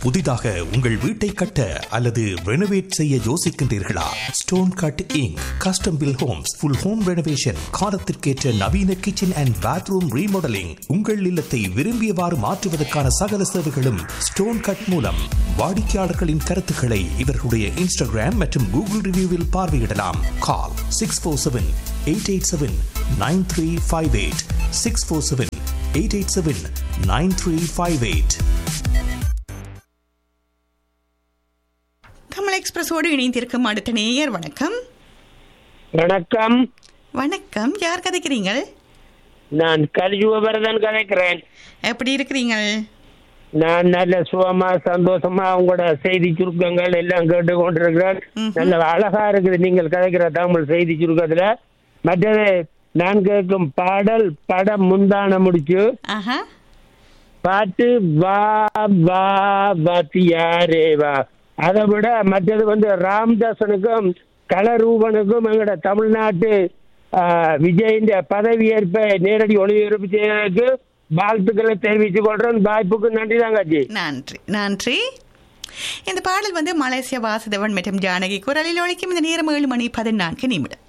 புதிதாக உங்கள் வீட்டை கட்ட அல்லது ரெனோவேட் செய்ய யோசிக்கின்றீர்களா stone cutting custom build homes full home renovation காலத்திற்கேற்ற நவீன கிச்சன் அண்ட் பாத்ரூம் ரீமாடலிங் உங்கள் இல்லத்தை விரும்பியவாறு மாற்றுவதற்கான சகல சேவைகளும் ஸ்டோன் கட் மூலம் வாடிக்கையாளர்களின் கருத்துக்களை இவர்களுடைய இன்ஸ்டாகிராம் மற்றும் கூகுள் ரிவ்யூவில் பார்வையிடலாம் call six four seven eight eight seven nine three five eight six four seven eight eight seven nine three five eight Tamil எக்ஸ்பிரஸோடு இணைந்திருக்கும் அடுத்த நேயர் வணக்கம் வணக்கம் வணக்கம் யார் கதைக்கிறீங்க நான் கலியுகவரதன் கதைக்கிறேன் எப்படி இருக்கிறீங்க நான் நல்ல சுகமா சந்தோஷமா உங்களோட செய்தி சுருக்கங்கள் எல்லாம் கேட்டு கொண்டிருக்கிறேன் ம்ஹும். நல்ல அழகா இருக்குது நீங்கள் கதைக்கிற தமிழ் செய்தி சுருக்கத்துல மற்றது நான் கேட்கும் பாடல் படம் முந்தான முடிச்சு ஆஹா பாட்டு வா வா வாத்தியாரே வா அதை விட மற்றது வந்து ராம்தாசனுக்கும் கலரூபனுக்கும் எங்களோட தமிழ்நாட்டு ஆ, விஜயின் பதவியேற்பை நேரடி ஒளிபரப்பு செய்வதற்கு வாழ்த்துக்களை தெரிவித்துக் கொள்றேன் வாய்ப்புக்கு நன்றி தாங்காச்சி நன்றி நன்றி இந்த பாடல் வந்து மலேசிய வாசுதேவன் மற்றும் ஜானகி குரலில் ஒழிக்கும் இந்த நேரம் ஏழு மணி பதினான்கு நிமிடம்